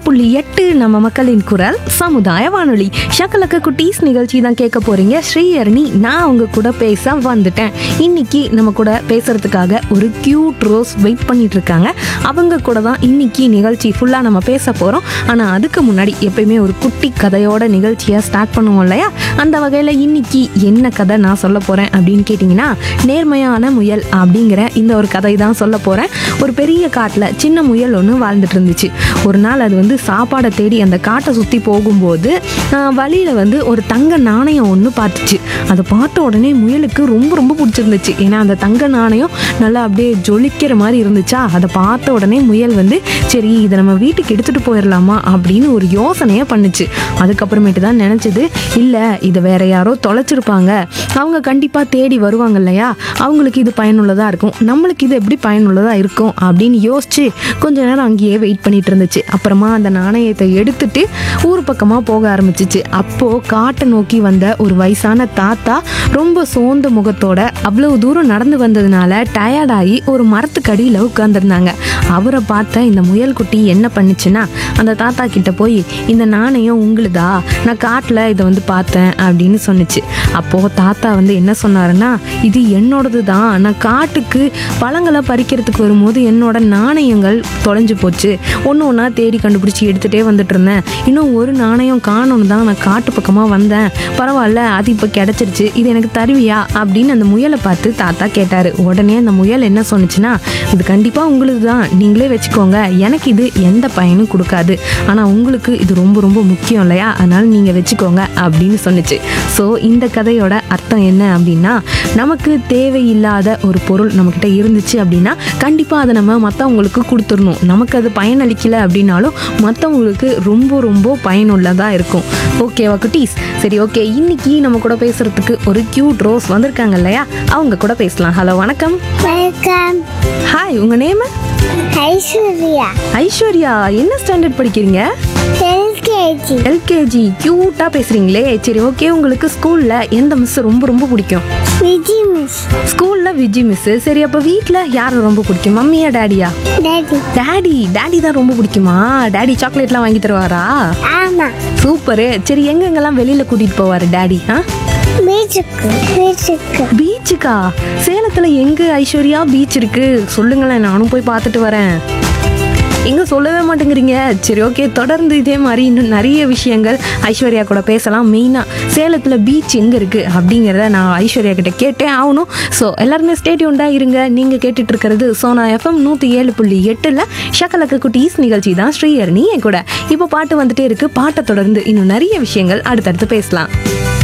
புள்ளி எட்டு நம்ம மக்களின் குரல் சமுதாய வானொலி ஷக்கலக்க குட்டீஸ் நிகழ்ச்சி தான் கேட்க போறீங்க ஸ்ரீஹரணி நான் உங்க கூட பேச வந்துட்டேன் இன்னைக்கு நம்ம கூட பேசுறதுக்காக ஒரு கியூட் ரோஸ் வெயிட் பண்ணிட்டு இருக்காங்க அவங்க கூட தான் இன்னைக்கு நிகழ்ச்சி ஃபுல்லா நம்ம பேச போறோம் ஆனா அதுக்கு முன்னாடி எப்பயுமே ஒரு குட்டி கதையோட நிகழ்ச்சியை ஸ்டார்ட் பண்ணுவோம் இல்லையா அந்த வகையில இன்னைக்கு என்ன கதை நான் சொல்ல போறேன் அப்படின்னு கேட்டிங்கன்னா நேர்மையான முயல் அப்படிங்கிற இந்த ஒரு கதை தான் சொல்ல போறேன் ஒரு பெரிய காட்டில் சின்ன முயல் ஒன்று வாழ்ந்துட்டு இருந்துச்சு ஒரு நாள் அது வந்து சாப்பாடை தேடி அந்த காட்டை சுற்றி போகும்போது வழியில் வந்து ஒரு தங்க நாணயம் ஒன்று பார்த்துச்சு அதை பார்த்த உடனே முயலுக்கு ரொம்ப ரொம்ப பிடிச்சிருந்துச்சு ஏன்னா அந்த தங்க நாணயம் நல்லா அப்படியே ஜொலிக்கிற மாதிரி இருந்துச்சா அதை பார்த்த உடனே முயல் வந்து சரி இதை நம்ம வீட்டுக்கு எடுத்துகிட்டு போயிடலாமா அப்படின்னு ஒரு யோசனையை பண்ணுச்சு அதுக்கப்புறமேட்டு தான் நினச்சது இல்லை இதை வேற யாரோ தொலைச்சிருப்பாங்க அவங்க கண்டிப்பாக தேடி வருவாங்க இல்லையா அவங்களுக்கு இது பயனுள்ளதாக இருக்கும் நம்மளுக்கு இது எப்படி பயனுள்ளதாக இருக்கும் அப்படின்னு யோசிச்சு கொஞ்ச நேரம் அங்கேயே வெயிட் பண்ணிட்டு இருந்துச்சு அப்புறமா அந்த நாணயத்தை எடுத்துட்டு ஊர் பக்கமாக போக ஆரம்பிச்சிச்சு அப்போது காட்டை நோக்கி வந்த ஒரு வயசான தாத்தா ரொம்ப சோர்ந்த முகத்தோட அவ்வளவு தூரம் நடந்து வந்ததுனால டயர்டாகி ஒரு மரத்துக்கடியில் உட்காந்துருந்தாங்க அவரை பார்த்த இந்த முயல் குட்டி என்ன பண்ணுச்சுன்னா அந்த தாத்தா கிட்ட போய் இந்த நாணயம் உங்களுதா நான் காட்டில் இதை வந்து பார்த்தேன் அப்படின்னு சொன்னுச்சு அப்போது தாத்தா வந்து என்ன சொன்னாருன்னா இது என்னோடது தான் நான் காட்டுக்கு பழங்களை பறிக்கிறதுக்கு வரும்போது என்னோட நாணயங்கள் தொலைஞ்சு போச்சு ஒன்று ஒன்றா தேடி கண்டுபிடிச்சி எடுத்துகிட்டே வந்துட்டு இருந்தேன் இன்னும் ஒரு நாணயம் காணணும் தான் நான் காட்டு பக்கமாக வந்தேன் பரவாயில்ல அது இப்போ கிடச்சிருச்சு இது எனக்கு தருவியா அப்படின்னு அந்த முயலை பார்த்து தாத்தா கேட்டார் உடனே அந்த முயல் என்ன சொன்னுச்சுன்னா இது கண்டிப்பாக உங்களுக்கு தான் நீங்களே வச்சுக்கோங்க எனக்கு இது எந்த பயனும் கொடுக்காது ஆனால் உங்களுக்கு இது ரொம்ப ரொம்ப முக்கியம் இல்லையா அதனால் நீங்கள் வச்சுக்கோங்க அப்படின்னு சொன்னுச்சு ஸோ இந்த கதையோட அர்த்தம் என்ன அப்படின்னா நமக்கு தேவையில்லாத ஒரு பொருள் நம்மக்கிட்ட இருந்துச்சு அப்படின்னா கண்டிப்பாக அதை நம்ம மற்றவங்களுக்கு கொடுத்துடணும் நமக்கு அது பயனளிக்கல அப்படின்னாலும் மற்றவங்களுக்கு ரொம்ப ரொம்ப பயனுள்ளதாக இருக்கும் ஓகேவா குட்டீஸ் சரி ஓகே இன்னைக்கு நம்ம கூட பேசுறதுக்கு ஒரு கியூட் ரோஸ் வந்திருக்காங்க இல்லையா அவங்க கூட பேசலாம் ஹலோ வணக்கம் வெல்கம் ஹாய் உங்கள் நேம் ஐஸ்வர்யா ஐஸ்வர்யா என்ன ஸ்டாண்டர்ட் படிக்கிறீங்க எல்கேஜி எல்கேஜி க்யூட்டாக பேசுகிறீங்களே சரி ஓகே உங்களுக்கு ஸ்கூலில் எந்த மிஸ் ரொம்ப ரொம்ப பிடிக்கும் விஜி மிஸ் ஸ்கூலில் விஜி மிஸ் சரி அப்போ வீட்டில் யாரை ரொம்ப பிடிக்கும் மம்மியா டேடியா டாடி டேடி டேடி தான் ரொம்ப பிடிக்குமா டேடி சாக்லேட்லாம் வாங்கி தருவாரா ஆமா சூப்பரு சரி எங்கெங்கெல்லாம் வெளியில் கூட்டிகிட்டு போவார் டேடி ஆ பீச்சுக்கு பீச்சுக்கு பீச்சுக்கா சேலத்தில் எங்கே ஐஸ்வர்யா பீச் இருக்கு சொல்லுங்களேன் நானும் போய் பார்த்துட்டு வரேன் எங்க சொல்லவே மாட்டேங்கிறீங்க சரி ஓகே தொடர்ந்து இதே மாதிரி இன்னும் நிறைய விஷயங்கள் ஐஸ்வர்யா கூட பேசலாம் மெயினாக சேலத்தில் பீச் எங்கே இருக்குது அப்படிங்கிறத நான் ஐஸ்வர்யா கிட்ட கேட்டே ஆகணும் ஸோ எல்லாருமே ஸ்டேடியூண்டாக இருங்க நீங்கள் கேட்டுட்டு இருக்கிறது சோனா எஃப்எம் நூற்றி ஏழு புள்ளி எட்டில் ஷக்கலக்க குட்டீஸ் நிகழ்ச்சி தான் ஸ்ரீஹரணி என் கூட இப்போ பாட்டு வந்துட்டே இருக்கு பாட்டை தொடர்ந்து இன்னும் நிறைய விஷயங்கள் அடுத்தடுத்து பேசலாம்